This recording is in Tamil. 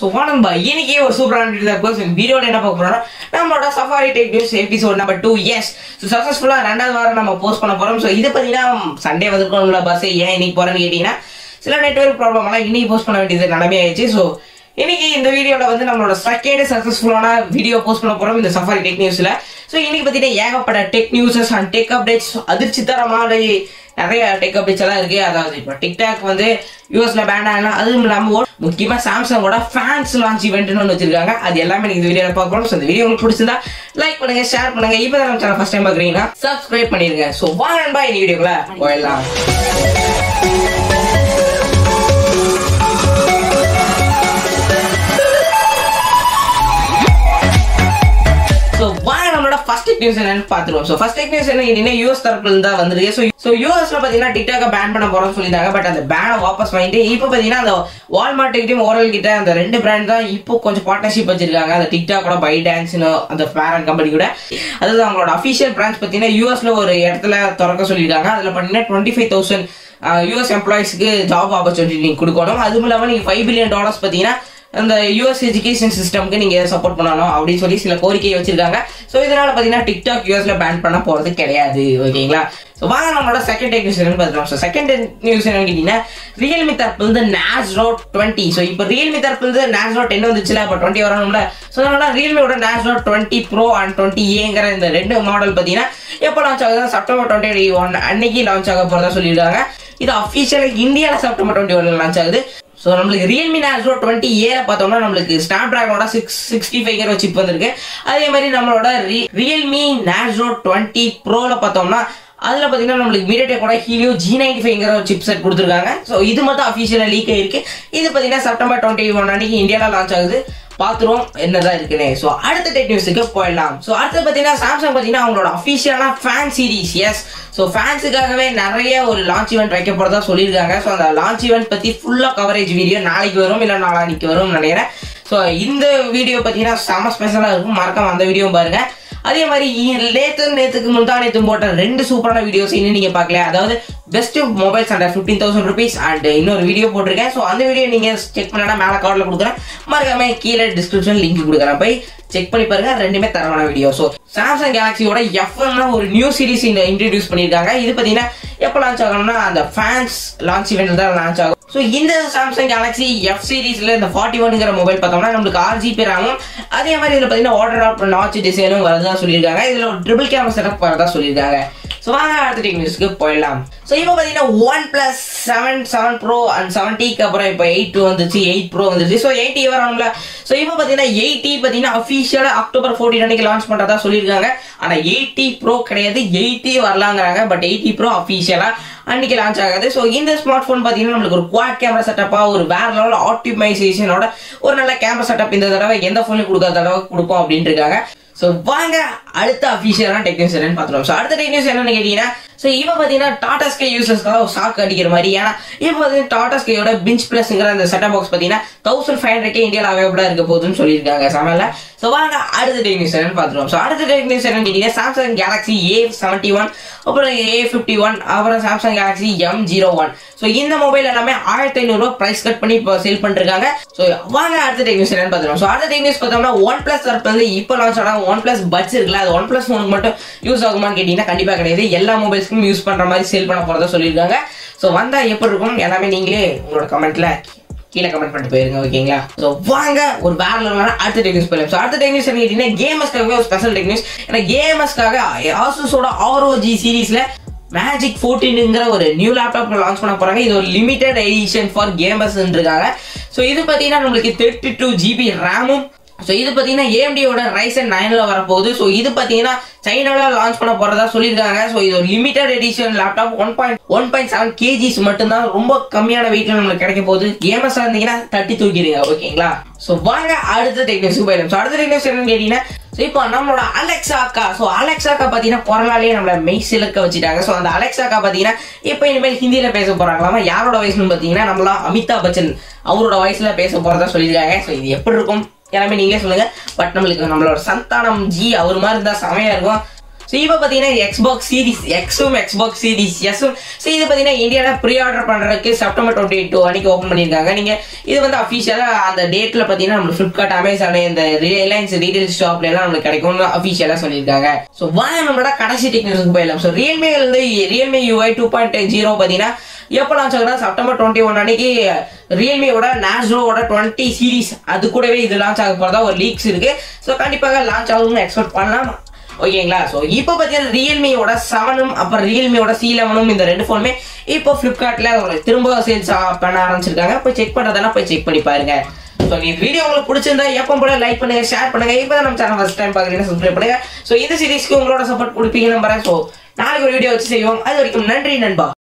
ஸோ வணக்கம் பா இன்னைக்கு ஒரு சூப்பரான வீடியோ தான் இருக்கும் வீடியோவில் என்ன பார்க்க போறோம்னா நம்மளோட Safari tech news episode number two yes so சக்ஸஸ்ஃபுல்லாக ரெண்டாவது வாரம் நம்ம போஸ்ட் பண்ண போகிறோம் ஸோ இது பார்த்தீங்கன்னா சண்டே வந்திருக்கோம்ல பஸ் ஏன் இன்னைக்கு போகிறேன்னு கேட்டிங்கன்னா சில நெட்ஒர்க் ப்ராப்ளம் எல்லாம் இன்னைக்கு போஸ்ட் பண்ண வேண்டியது நிலைமை ஆயிடுச்சு ஸோ இன்னைக்கு இந்த வீடியோவில் வந்து நம்மளோட செகண்ட் சக்ஸஸ்ஃபுல்லான வீடியோ போஸ்ட் பண்ண போகிறோம் இந்த சஃபாரி டெக் நியூஸில் ஸோ இன்னைக்கு பார்த்தீங்கன்னா ஏகப்பட்ட tech newses and tech updates அதிர்ச்சி தரமான நிறைய டெக் அப்டேட்ஸ் எல்லாம் இருக்கு அதாவது இப்போ டிக்டாக் வந்து யூஎஸ்ல பேன் ஆகலாம் அதுவும் இல்லாமல் முக்கியமா சாம்சங்கோட ஃபேன்ஸ் லான்ச் இவெண்ட்னு ஒன்று வச்சிருக்காங்க அது எல்லாமே நீங்க இந்த வீடியோல பார்க்கணும் ஸோ இந்த வீடியோ உங்களுக்கு பிடிச்சிருந்தா லைக் பண்ணுங்க ஷேர் பண்ணுங்க இப்போ தான் நம்ம சேனல் ஃபர்ஸ்ட் டைம் பார்க்குறீங்கன்னா சப்ஸ்கிரைப் பண்ணிருங்க ஸோ வாங்க நண்பா இந்த வீடியோக்குள்ள போயிடலாம் ஸோ வாங்க நம்மளோட ஃபர்ஸ்ட் டெக் நியூஸ் என்னன்னு பார்த்துருவோம் ஸோ ஃபர்ஸ்ட் டெக் நியூஸ் என்ன கேட்டீங்கன்னா யூஎஸ் தரப்புல இருந்து தான் வந்திருக்கு ஸோ ஸோ யூஎஸ்ல பார்த்தீங்கன்னா டிக்டாக பேன் பண்ண போறோம்னு சொல்லியிருந்தாங்க பட் அந்த பேனை வாபஸ் வாங்கிட்டு இப்போ பார்த்தீங்கன்னா அந்த வால்மார்ட் கிட்டையும் ஓரல் கிட்ட அந்த ரெண்டு பிராண்ட் தான் இப்போ கொஞ்சம் பார்ட்னர்ஷிப் வச்சிருக்காங்க அந்த டிக்டாக்கோட பை டான்ஸ்னு அந்த பேரண்ட் கம்பெனி கூட அதாவது அவங்களோட அஃபிஷியல் பிரான்ச் பார்த்தீங்கன்னா யூஎஸ்ல ஒரு இடத்துல திறக்க சொல்லியிருக்காங்க அதில் பார்த்தீங்கன்னா டுவெண்ட்டி ஃபைவ் தௌசண்ட் யூஎஸ் எம்ப்ளாயிஸ்க்கு ஜாப் ஆப்பர்ச்சுனிட்டி நீங்கள் கொடுக்கணும் அதுவும் இல்லாமல் நீங்கள் ஃபைவ் பில்லியன் டாலர்ஸ் பார்த்தீங்கன்னா அந்த யூஎஸ் எஜுகேஷன் சிஸ்டம்க்கு நீங்க சப்போர்ட் பண்ணணும் அப்படின்னு சொல்லி சில கோரிக்கையை வச்சிருக்காங்க ஸோ இதனால பார்த்தீங்கன்னா டிக்டாக் யூஎஸ்ல பேன் பண்ண போறது கிடையாது ஓகேங்களா ஸோ வாங்க நம்மளோட செகண்ட் நியூஸ் என்னன்னு பார்த்துக்கலாம் ஸோ செகண்ட் நியூஸ் என்னன்னு கேட்டீங்கன்னா ரியல்மி தரப்பு வந்து நேஸ் ரோட் டுவெண்ட்டி ஸோ இப்போ ரியல்மி தரப்பு வந்து நேஸ் ரோட் டென் வந்துச்சுல இப்போ டுவெண்ட்டி வரணும்ல ஸோ அதனால ரியல்மியோட Narzo twenty pro and twenty ஏங்கிற இந்த ரெண்டு மாடல் பார்த்தீங்கன்னா எப்போ லான்ச் ஆகுது செப்டம்பர் டுவெண்ட்டி ஒன் அன்னைக்கு லான்ச் ஆக போறதா சொல்லியிருக்காங்க இது அஃபிஷியலாக இந்தியாவில் செப்டம்பர் டுவெண்ட்டி ஒன் லான்ச் ஆகுது ஸோ நம்மளுக்கு ரியல்மி நேசோ டுவெண்ட்டி ஏல பார்த்தோம்னா நம்மளுக்கு ஸ்னாப் டிராகனோட சிக்ஸ் சிக்ஸ்டி ஃபைவ் சிப் வந்திருக்கு அதே மாதிரி நம்மளோட ரியல்மி நேசோ டுவெண்ட்டி ப்ரோல பார்த்தோம்னா அதில் பார்த்தீங்கன்னா நம்மளுக்கு மீடியாடெக்கோட ஹீலியோ ஜி நைன்டி ஃபைவ்ங்கிற ஒரு சிப் செட் கொடுத்துருக்காங்க ஸோ இது மட்டும் அஃபிஷியலாக லீக் ஆயிருக்கு இது பார்த்தீங்கன்னா செப்டம்பர் டுவெண்ட்டி ஒன் அன்னைக்கு இந்தியாவில் லான்ச் ஆகுது பார்த்துருவோம் என்னதான் இருக்குன்னு ஸோ அடுத்த டெக் நியூஸுக்கு போயிடலாம் ஸோ அடுத்து பார்த்தீங்கன்னா சாம்சங் பார்த்தீங்கன்னா அவங்களோட அஃபிஷியலான ஃபேன் சீரிஸ் எஸ் ஸோ ஃபேன்ஸுக்காகவே நிறைய ஒரு லான்ச் ஈவெண்ட் வைக்க போகிறதா சொல்லியிருக்காங்க ஸோ அந்த லான்ச் ஈவெண்ட் பற்றி ஃபுல்லாக கவரேஜ் வீடியோ நாளைக்கு வரும் இல்லை நாளானிக்கு வரும் நினைக்கிறேன் ஸோ இந்த வீடியோ பார்த்தீங்கன்னா செம ஸ்பெஷலாக இருக்கும் மறக்காம அந்த வீடியோவும் பாருங்க அதே மாதிரி நேத்து நேத்துக்கு முந்தா நேத்து போட்ட ரெண்டு சூப்பரான வீடியோஸ் இன்னும் நீங்க பார்க்கல அதாவது best mobiles and fifteen thousand rupees and இன்னொரு வீடியோ போட்டிருக்கேன் ஸோ அந்த வீடியோ நீங்க செக் பண்ணா மேலே கார்டில் கொடுக்குறேன் மறக்காம கீழே டிஸ்கிரிப்ஷன் லிங்க் கொடுக்குறேன் போய் செக் பண்ணி பாருங்க ரெண்டுமே தரமான வீடியோ ஸோ சாம்சங் கேலக்சியோட எஃப்எம்னா ஒரு நியூ சீரிஸ் இந்த இன்ட்ரடியூஸ் பண்ணியிருக்காங்க இது பார்த்தீங்கன்னா எப்போ லான்ச் ஆகணும்னா அந்த ஃபேன்ஸ் லான்ச் இவெண்ட் தான் லான்ச் ஆகும் ஸோ இந்த சாம்சங் கேலக்ஸி எஃப் சீரீஸ்ல இந்த ஃபார்ட்டி ஒன்ங்கிற மொபைல் பார்த்தோம்னா நம்மளுக்கு ஆறு ஜிபி ரேமும் அதே மாதிரி இதில் பார்த்தீங்கன்னா ஆர்டர் ஆஃப் நாச் டிசைனும் வரதா சொல்லியிருக்காங்க இதில் ஒரு ட்ரிபிள் கேமரா செட்டப் வரதா சொல்லியிருக்காங்க ஸோ வாங்க அடுத்த டெக்னிக்ஸ்க்கு போயிடலாம் ஸோ இப்போ பார்த்தீங்கன்னா OnePlus seven seven pro and செவன்ட்டிக்கு அப்புறம் இப்போ எயிட் வந்துச்சு எயிட் ப்ரோ வந்துச்சு ஸோ எயிட்டி வரணும்ல ஸோ இப்போ பார்த்தீங்கன்னா எயிட்டி பார்த்தீங்கன்னா அஃபிஷியலாக அக்டோபர் ஃபோர்டீன் அன்னைக்கு லான்ச் பண்ணுறதா சொல்லியிருக்காங்க ஆனால் எயிட்டி ப்ரோ கிடையாது எயிட்டி வரலாங்கிறாங்க பட் எயிட்டி ப்ரோ அஃபிஷியலாக அன்னைக்கு லான்ச் ஆகாது ஸோ இந்த ஸ்மார்ட் ஃபோன் பார்த்தீங்கன்னா நம்மளுக்கு ஒரு குவாட் கேமரா செட்டப்பாக ஒரு வேற லெவல் ஆப்டிமைசேஷனோட ஒரு நல்ல கேமரா செட்டப் இந்த தடவை எந்த ஃபோன்லையும் கொடுக்காத தடவை கொடுப்போம் அப்படின்ட்டு இருக்காங்க ஸோ வாங்க அடுத்த அஃபிஷியலான டெக்னிக்ஸ் என்னன்னு பார்த்துருவோம் ஸோ அடுத்த டெக்னிக்ஸ் என்னன்னு கேட்டீங்கன்னா ஸோ இப்போ பார்த்தீங்கன்னா டாடா ஸ்கை யூசர்ஸ்க்காக ஷாக் அடிக்கிற மாதிரி ஏன்னா இப்போ பார்த்தீங்கன்னா டாடா ஸ்கையோட பிஞ்ச் பிளஸ்ங்கிற அந்த செட்டப் பாக்ஸ் பார்த்தீங்கன்னா தௌசண்ட் ஃபைவ் ஹண்ட்ரட்கே இந்தியாவில் அவைலபிளாக இருக்க போகுதுன்னு சொல்லியிருக்காங்க சமையல ஸோ வாங்க அடுத்த டெக்னிக்ஸ் என்னன்னு பார்த்துருவோம் ஸோ அடுத்த டெக்னிக்ஸ் என்னன்னு கேட்டீங்கன்னா Samsung Galaxy A seventy one அப்புறம் ஏ ஃபிஃப்டி ஒன் அப்புறம் Samsung Galaxy M zero one so இந்த மொபைல் எல்லாமே ஆயிரத்தி ஐநூறுரூவா ப்ரைஸ் கட் பண்ணி இப்போ சேல் பண்ணிருக்காங்க ஸோ வாங்க அடுத்த டெக்னிக்ஸ் என்னன்னு பார்த்துருவோம் ஸோ அடுத்த டெக்னிக்ஸ் பார்த்தோம்னா ஒன் பிளஸ் தரப்பு வந்து இப்போ லான்ச் ஆனால் ஒன் பிளஸ் பட்ஸ் இருக்குல்ல அது ஒன் பிளஸ் ஃபோனுக்கு மட்டும் யூஸ் ஆகுமான்னு கேட்டீங்கன்னா கண்டிப்பாக கிடையாது எல்லா மொபைல்ஸ்க்கும் யூஸ் பண்ணுற மாதிரி சேல் பண்ண போகிறதா சொல்லியிருக்காங்க ஸோ வந்தால் எப்படி இருக்கும் எல்லாமே நீங்களே உங்களோட கமெண்ட்ல கீழே கமெண்ட் பண்ணிட்டு போயிருங்க ஓகேங்களா ஸோ வாங்க ஒரு வேற லெவலான அடுத்த டெக்னிக்ஸ் போயிடலாம் ஸோ அடுத்த டெக்னிக்ஸ் என்ன கேட்டீங்கன்னா கேமர்ஸ்க்காகவே ஒரு ஸ்பெஷல் டெக்னிக்ஸ் ஏன்னா கேமர்ஸ்க்காக ஆசூஸோட ஆர்ஓஜி சீரீஸ்ல மேஜிக் ஃபோர்டீனுங்கிற ஒரு நியூ லேப்டாப் லான்ச் பண்ண போறாங்க இது ஒரு லிமிடெட் எடிஷன் ஃபார் கேமர்ஸ் இருக்காங்க ஸோ இது பார்த்தீங்கன்னா நம்மளுக்கு தேர்ட்டி டூ ஜிபி ரேமும் ஸோ இது பார்த்தீங்கன்னா ஏஎம்டியோட ரைசன் நைனில் வரப்போகுது ஸோ இது பார்த்தீங்கன்னா சைனாவில் லான்ச் பண்ண போகிறதா சொல்லியிருக்காங்க ஸோ இது ஒரு limited edition laptop one point one point seven kgs மட்டும்தான் ரொம்ப கம்மியான வெயிட்ல நம்மளுக்கு கிடைக்க போகுது கேமர்ஸாக இருந்தீங்கன்னா தட்டி தூக்கிடுங்க ஓகேங்களா ஸோ வாங்க அடுத்த டெக்னிக்ஸ் போயிடும் ஸோ அடுத்த டெக்னிக்ஸ் என்னன்னு கேட்டீங்கன்னா ஸோ இப்போ நம்மளோட அலெக்சாக்கா ஸோ அலெக்சாக்கா பார்த்தீங்கன்னா கொரோனாலேயே நம்மள மெய் சிலுக்க வச்சுட்டாங்க ஸோ அந்த அலெக்சாக்கா பார்த்தீங்கன்னா இப்போ இனிமேல் ஹிந்தியில் பேச போகிறாங்களாமா யாரோட வயசுன்னு பார்த்தீங்கன்னா நம்மளா அமிதாப் பச்சன் அவரோட வயசுல பேச போகிறதா சொல்லியிருக்காங்க ஸோ இது எப்படி இருக்கும் எல்லாமே நீங்களே சொல்லுங்க பட் நம்மளுக்கு நம்மளோட சந்தானம் ஜி அவர் மாதிரி இருந்தா செமையா இருக்கும் ஸோ இப்போ பார்த்தீங்கன்னா எக்ஸ்பாக்ஸ் சீரிஸ் எக்ஸும் எக்ஸ்பாக்ஸ் சீரிஸ் எஸ்ஸும் ஸோ இது பார்த்தீங்கன்னா இந்தியாவில் ப்ரீ ஆர்டர் பண்ணுறதுக்கு செப்டம்பர் டுவெண்ட்டி டூ அன்னைக்கு ஓப்பன் பண்ணியிருக்காங்க நீங்கள் இது வந்து அஃபிஷியலாக அந்த டேட்டில் பார்த்தீங்கன்னா நம்ம ஃப்ளிப்கார்ட் அமேசான் இந்த ரிலையன்ஸ் ரீட்டைல் ஷாப்ல எல்லாம் நம்மளுக்கு கிடைக்கும்னு அஃபிஷியலாக சொல்லியிருக்காங்க ஸோ வாங்க நம்மளோட கடைசி டெக்னிக்ஸ்க்கு போயிடலாம் ஸோ ரியல்மி வந்து Realme UI two point zero பார்த்தீங்கன்னா எப்போ லான்ச் ஆகுதுன்னா செப்டம்பர் டுவெண்ட்டி ஒன் அன்னைக்கு ரியல்மியோட நேஸ்ரோவோட டுவெண்ட்டி சீரிஸ் அது கூடவே இது லான்ச் ஆக போறதா ஒரு லீக்ஸ் இருக்கு ஸோ கண்டிப்பாக லான்ச் ஆகும்னு எக்ஸ்பெக்ட் பண்ணலாம் ஓகேங்களா ஸோ இப்போ பார்த்தீங்கன்னா ரியல்மியோட செவனும் அப்புறம் ரியல்மியோட சி லெவனும் இந்த ரெண்டு ஃபோனுமே இப்போ ஃப்ளிப்கார்ட்ல திரும்ப சேல்ஸ் பண்ண ஆரம்பிச்சிருக்காங்க போய் செக் பண்றதுனா போய் செக் பண்ணி பாருங்க ஸோ இந்த வீடியோ உங்களுக்கு பிடிச்சிருந்தா எப்போ போல லைக் பண்ணுங்க ஷேர் பண்ணுங்க இப்போ நம்ம சேனல் ஃபர்ஸ்ட் டைம் பார்க்குறீங்கன்னா சப்ஸ்கிரைப் பண்ணுங்க ஸோ இந்த சீரிஸ்க்கு உங்களோட சப்போர்ட் கொடுப்பீங்க நம்புறேன் ஸோ நாளைக்கு ஒரு வீடியோ வச்சு செய்வோம் அது வரைக்கும் நன்றி நண்பா